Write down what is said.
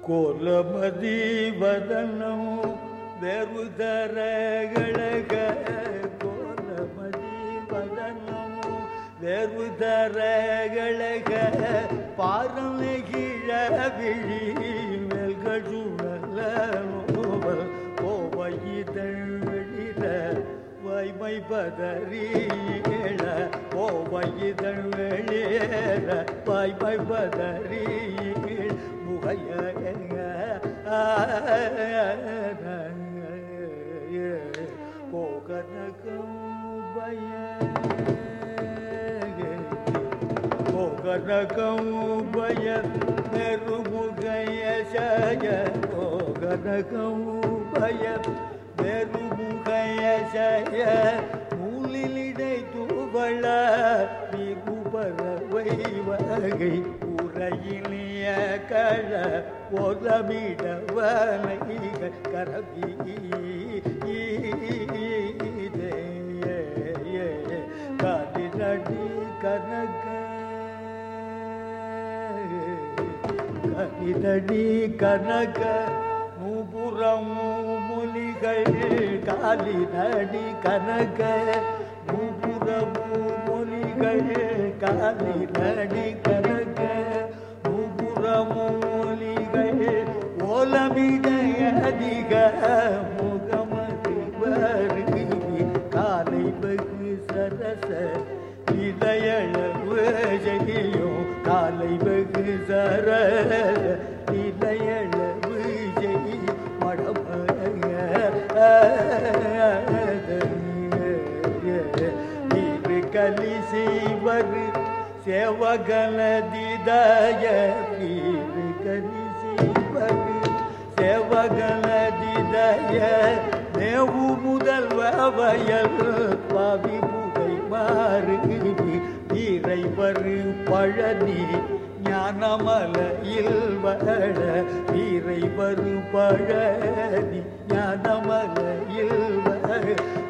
ಕೋಲಮದಿ ವದನವು ಬೇರುದರಗಳಗ ಕೋಲಮದಿ ವದನವು ಬೇರುದರಗಳಗ ಪಾರನೆಗಿಳ ಬಿಳಿ மெல்கழுணல நோவல் கோவையிதழிட வைமை பதறீழ கோவையிதழ் வெளியேற வைமை பதறீழ் முகைய கோகனகம் பய கோகனகம் பய நெருமுகைய சய கோகனகம் பய நெருமுகைய சய நூலிலிடை தூவள விகுபரவை வகை உரையிலிய கழ ஒலமிடவனை கரவி கதிரடி கனக கனிதடி கனக நூபுறமு மொழிகள் காலினடி கனக நூபுறமு மொழிகள் காலினடி கனக நூபுறமு மொழிகள் ஓலமிடைய அதிக முகமதி வருகி காலை வெகு சரச இளையளவு ஜெயும் காலை வெகு சர இளையளவு ஜெய் மடமய நீரு கலி செய்வது சேவகல திதய நீரு கலி செய்வது சேவகல திதய நேவு முதல் வயல் பாவி புகை மாறு வீரை வரு பழனி ஞானமலையில் வள வீரை வரு பழனி ஞானமலையில் வள